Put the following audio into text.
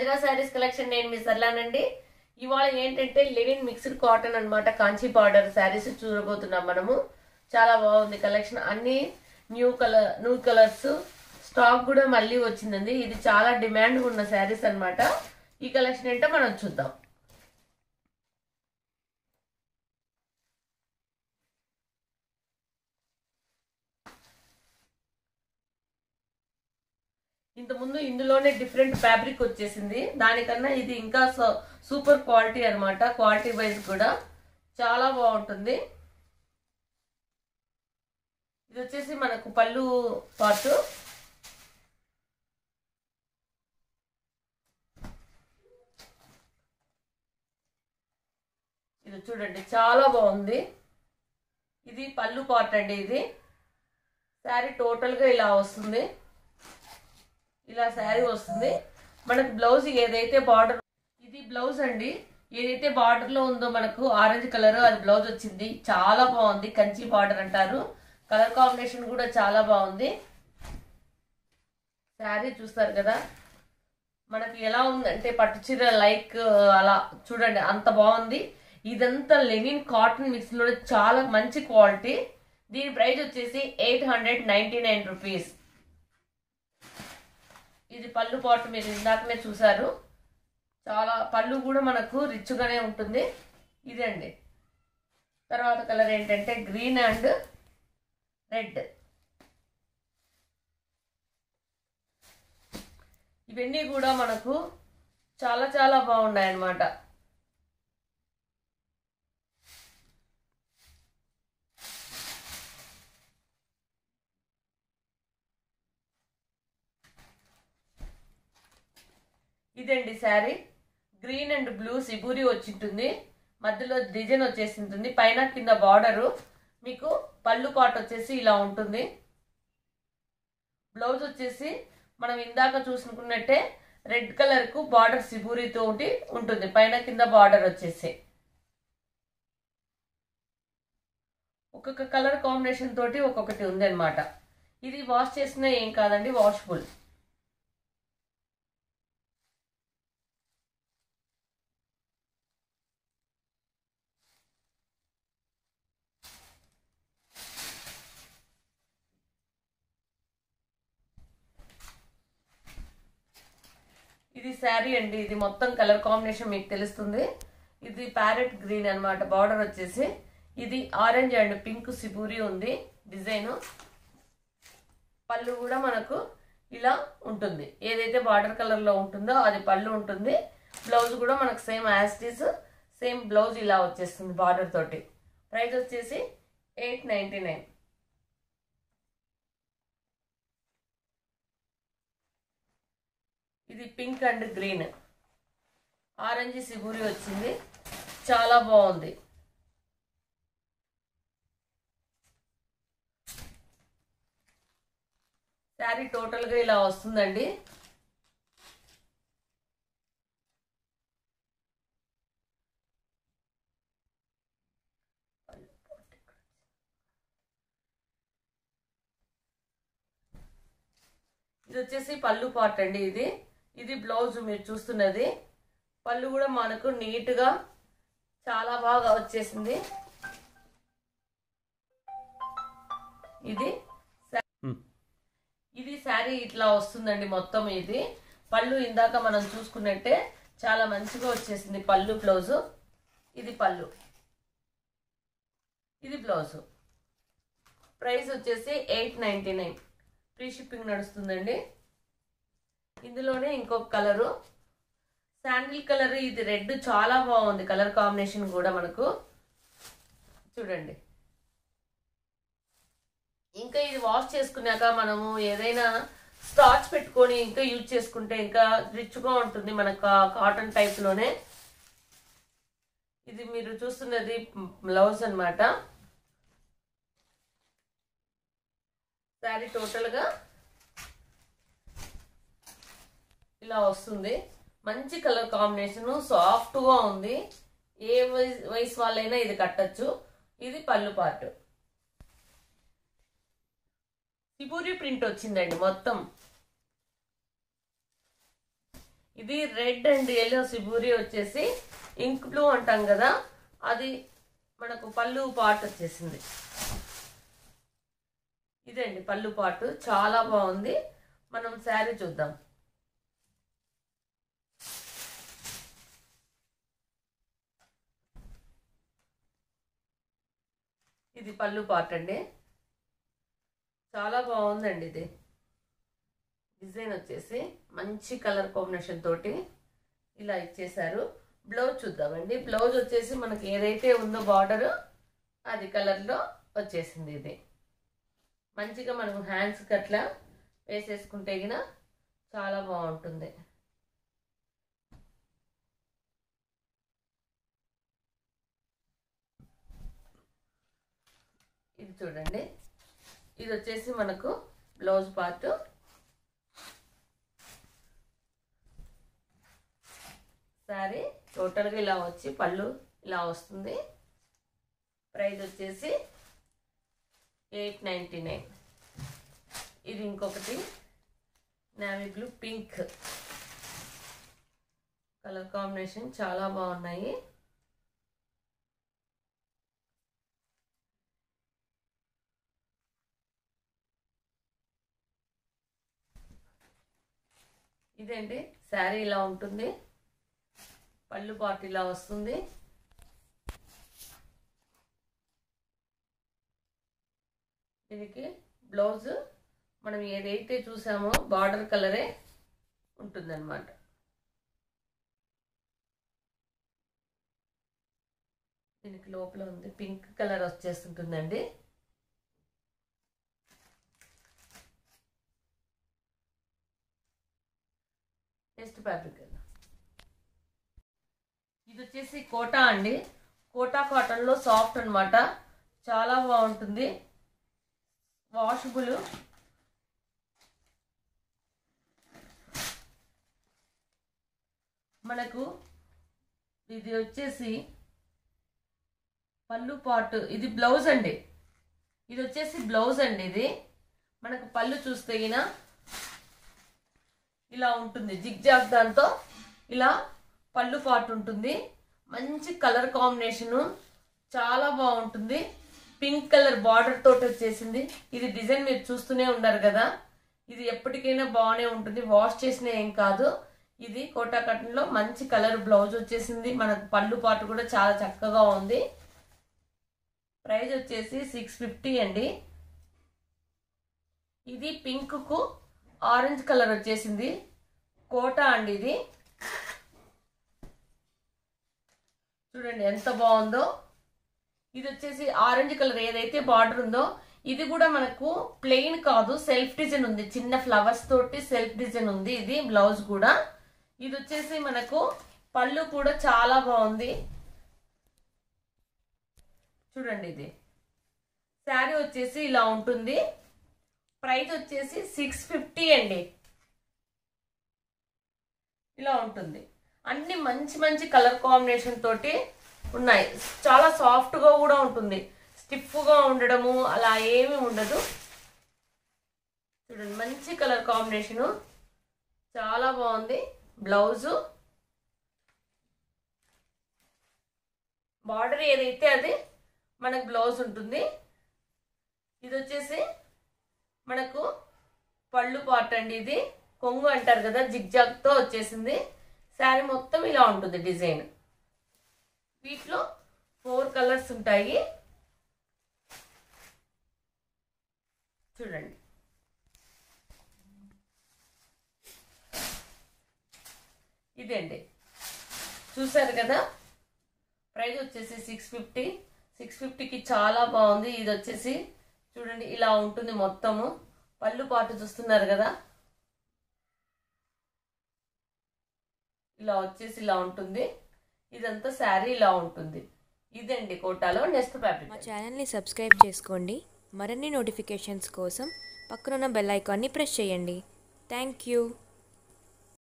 mega saris collection నేను మీ సర్లానండి ఇవాళ ఏంటంటే లెనిన్ మిక్స్డ్ కాటన్ అన్నమాట కాంచీ పౌడర్ శారీస్ చూడబోతున్నాం మనము చాలా బాగుంది కలెక్షన్ అన్ని new colour new colours stock కూడా మళ్ళీ వచ్చిందండి ఇది చాలా డిమాండ్ ఉన్న శారీస్ అన్నమాట ఈ కలెక్షన్ ఏంటో మనం చూద్దాం ఇంతకుముందు ఇందులోనే డిఫరెంట్ ఫ్యాబ్రిక్ వచ్చేసింది దానికన్నా ఇది ఇంకా సూపర్ క్వాలిటీ అన్నమాట క్వాలిటీ వైజ్ కూడా చాలా బాగుంటుంది ఇది వచ్చేసి మనకు పళ్ళు పార్ట్ ఇది చూడండి చాలా బాగుంది ఇది పళ్ళు పార్ట్ అండి ఇది శారీ టోటల్గా ఇలా వస్తుంది ఇలా శారీ వస్తుంది మనకు బ్లౌజ్ ఏదైతే బార్డర్ ఇది బ్లౌజ్ అండి ఏదైతే బార్డర్ లో ఉందో మనకు ఆరెంజ్ కలర్ అది బ్లౌజ్ వచ్చింది చాలా బాగుంది కంచి బార్డర్ అంటారు కలర్ కాంబినేషన్ కూడా చాలా బాగుంది శారీ చూస్తారు కదా మనకి ఎలా ఉందంటే పట్టు చీర లైక్ అలా చూడండి అంత బాగుంది ఇదంతా లెనిన్ కాటన్ మిక్స్ లో చాలా మంచి క్వాలిటీ దీని ప్రైస్ వచ్చేసి eight hundred ninety nine rupees ఇది పళ్ళు పాటు మీరు ఇందాకనే చూసారు చాలా పళ్ళు కూడా మనకు రిచ్గానే ఉంటుంది ఇదండి తర్వాత కలర్ ఏంటంటే గ్రీన్ అండ్ రెడ్ ఇవన్నీ కూడా మనకు చాలా చాలా బాగున్నాయి అన్నమాట ఇదండి శారీ గ్రీన్ అండ్ బ్లూ సిబూరి వచ్చింటుంది మధ్యలో డిజైన్ వచ్చేసి ఉంటుంది పైన కింద బార్డరు మీకు పళ్ళు పాట వచ్చేసి ఇలా ఉంటుంది బ్లౌజ్ వచ్చేసి మనం ఇందాక చూసుకున్నట్టే రెడ్ కలర్ కు బార్డర్ సిబూరితో ఒకటి ఉంటుంది పైన కింద బార్డర్ వచ్చేసి ఒక్కొక్క కలర్ కాంబినేషన్ తోటి ఒక్కొక్కటి ఉంది అనమాట ఇది వాష్ చేసిన ఏం కాదండి వాషబుల్ ఇది శారీ అండి ఇది మొత్తం కలర్ కాంబినేషన్ మీకు తెలుస్తుంది ఇది ప్యారెట్ గ్రీన్ అనమాట బార్డర్ వచ్చేసి ఇది ఆరెంజ్ అండ్ పింక్ సిబూరి ఉంది డిజైన్ పళ్ళు కూడా మనకు ఇలా ఉంటుంది ఏదైతే బార్డర్ కలర్లో ఉంటుందో అది పళ్ళు ఉంటుంది బ్లౌజ్ కూడా మనకు సేమ్ యాస్టీస్ సేమ్ బ్లౌజ్ ఇలా వచ్చేస్తుంది బార్డర్ తోటి ప్రైస్ వచ్చేసి ఎయిట్ నైంటీ నైన్ ఇది పింక్ అండ్ గ్రీన్ ఆరెంజ్ సిబూరి వచ్చింది చాలా బాగుంది శారీ టోటల్గా ఇలా వస్తుందండి ఇది వచ్చేసి పళ్ళు పార్ట్ అండి ఇది ఇది బ్లౌజ్ మీరు చూస్తున్నది పళ్ళు కూడా మనకు నీట్గా చాలా బాగా వచ్చేసింది ఇది ఇది శారీ ఇట్లా వస్తుందండి మొత్తం ఇది పళ్ళు ఇందాక మనం చూసుకున్నట్టే చాలా మంచిగా వచ్చేసింది పళ్ళు బ్లౌజు ఇది పళ్ళు ఇది బ్లౌజు ప్రైస్ వచ్చేసి eight ninety nine free shipping నడుస్తుందండి ఇందులోనే ఇంకొక కలరు శాండిల్ కలర్ ఇది రెడ్ చాలా బాగుంది కలర్ కాంబినేషన్ కూడా మనకు చూడండి ఇంకా ఇది వాష్ చేసుకున్నాక మనము ఏదైనా స్టార్చ్ పెట్టుకొని ఇంకా యూజ్ చేసుకుంటే ఇంకా రిచ్గా ఉంటుంది మనకు కాటన్ టైప్లోనే ఇది మీరు చూస్తున్నది బ్లౌజ్ అనమాట శారీ టోటల్గా ఇలా వస్తుంది మంచి కలర్ కాంబినేషన్ సాఫ్ట్గా ఉంది ఏ వయసు వయసు వాళ్ళైనా ఇది కట్టచ్చు ఇది పళ్ళు పార్ట్ సిబూరి ప్రింట్ వచ్చిందండి మొత్తం ఇది రెడ్ అండ్ ఎల్లో సిబూరి వచ్చేసి ఇంక్ బ్లూ అంటాం కదా అది మనకు పళ్ళు పాట్ వచ్చేసింది ఇదండి పళ్ళు పాటు చాలా బాగుంది మనం శారీ చూద్దాం ఇది పళ్ళు పాట్ అండి చాలా బాగుందండి ఇది డిజైన్ వచ్చేసి మంచి కలర్ కాంబినేషన్ తోటి ఇలా ఇచ్చేసారు బ్లౌజ్ చూద్దామండి బ్లౌజ్ వచ్చేసి మనకి ఏదైతే ఉందో బార్డర్ అది కలర్లో వచ్చేసింది ఇది మంచిగా మనం హ్యాండ్స్కి అట్లా వేసేసుకుంటే గిన చాలా బాగుంటుంది ఇది చూడండి ఇది వచ్చేసి మనకు బ్లౌజ్ పార్ట్ శారీ టోటల్గా ఇలా వచ్చి పళ్ళు ఇలా వస్తుంది ప్రైస్ వచ్చేసి ఎయిట్ నైంటీ నైన్ ఇది ఇంకొకటి navy blue pink colour combination చాలా బాగున్నాయి ఇదేంటి శారీ ఇలా ఉంటుంది పళ్ళు పాటు ఇలా వస్తుంది దీనికి బ్లౌజ్ మనం ఏదైతే చూసామో బార్డర్ కలరే ఉంటుందన్నమాట దీనికి లోపల ఉంది పింక్ కలర్ వచ్చేస్తుంటుందండి నెక్స్ట్ ఫ్యాబ్రిక్ ఇది వచ్చేసి కోటా అండి కోటా కాటన్లో సాఫ్ట్ అనమాట చాలా బాగుంటుంది వాషబుల్ మనకు ఇది వచ్చేసి పళ్ళు పాటు ఇది బ్లౌజ్ అండి ఇది వచ్చేసి బ్లౌజ్ అండి ఇది మనకు పళ్ళు చూస్తే గిన ఇలా ఉంటుంది జిగ్జాగ్ దాంతో ఇలా పళ్ళు పాటు ఉంటుంది మంచి కలర్ కాంబినేషను చాలా బాగుంటుంది పింక్ కలర్ బార్డర్ తోటి వచ్చేసింది ఇది డిజైన్ మీరు చూస్తూనే ఉన్నారు కదా ఇది ఎప్పటికైనా బాగానే ఉంటుంది వాష్ చేసిన ఏం కాదు ఇది కోటా కటన్లో మంచి కలర్ బ్లౌజ్ వచ్చేసింది మనకు పళ్ళు పాటు కూడా చాలా చక్కగా ఉంది ప్రైస్ వచ్చేసి సిక్స్ ఫిఫ్టీ అండి ఇది పింక్కు ఆరెంజ్ కలర్ వచ్చేసింది కోటా అండి ఇది చూడండి ఎంత బాగుందో ఇది వచ్చేసి ఆరెంజ్ కలర్ ఏదైతే బార్డర్ ఉందో ఇది కూడా మనకు ప్లెయిన్ కాదు సెల్ఫ్ డిజైన్ ఉంది చిన్న ఫ్లవర్స్ తోటి సెల్ఫ్ డిజైన్ ఉంది ఇది బ్లౌజ్ కూడా ఇది వచ్చేసి మనకు పళ్ళు కూడా చాలా బాగుంది చూడండి ఇది శారీ వచ్చేసి ఇలా ఉంటుంది ప్రైస్ వచ్చేసి సిక్స్ ఫిఫ్టీ అండి ఇలా ఉంటుంది అన్ని మంచి మంచి కలర్ కాంబినేషన్ తోటి ఉన్నాయి చాలా సాఫ్ట్గా కూడా ఉంటుంది స్టిఫ్గా ఉండడము అలా ఏమీ ఉండదు చూడండి మంచి కలర్ కాంబినేషను చాలా బాగుంది బ్లౌజు బార్డర్ ఏదైతే అది మనకు బ్లౌజ్ ఉంటుంది ఇది వచ్చేసి మనకు పళ్ళు పార్ట్ అండి ఇది కొంగు అంటారు కదా జిగ్జాగ్తో వచ్చేసింది శారీ మొత్తం ఇలా ఉంటుంది డిజైన్ వీటిలో ఫోర్ కలర్స్ ఉంటాయి చూడండి ఇదండి చూసారు కదా ప్రైస్ వచ్చేసి సిక్స్ ఫిఫ్టీ సిక్స్ ఫిఫ్టీకి చాలా బాగుంది ఇది వచ్చేసి చూడండి ఇలా ఉంటుంది మొత్తము పళ్ళు పాటు చూస్తున్నారు కదా ఇలా వచ్చేసి ఇలా ఉంటుంది ఇదంతా శారీ ఇలా ఉంటుంది ఇదండి కోటాలో నెక్స్ట్ మా ఫ్యాబ్రిక్ ఛానల్ని సబ్స్క్రైబ్ చేసుకోండి మరిన్ని నోటిఫికేషన్స్ కోసం పక్కనున్న బెల్ ఐకాన్ని ప్రెస్ చేయండి థ్యాంక్ యూ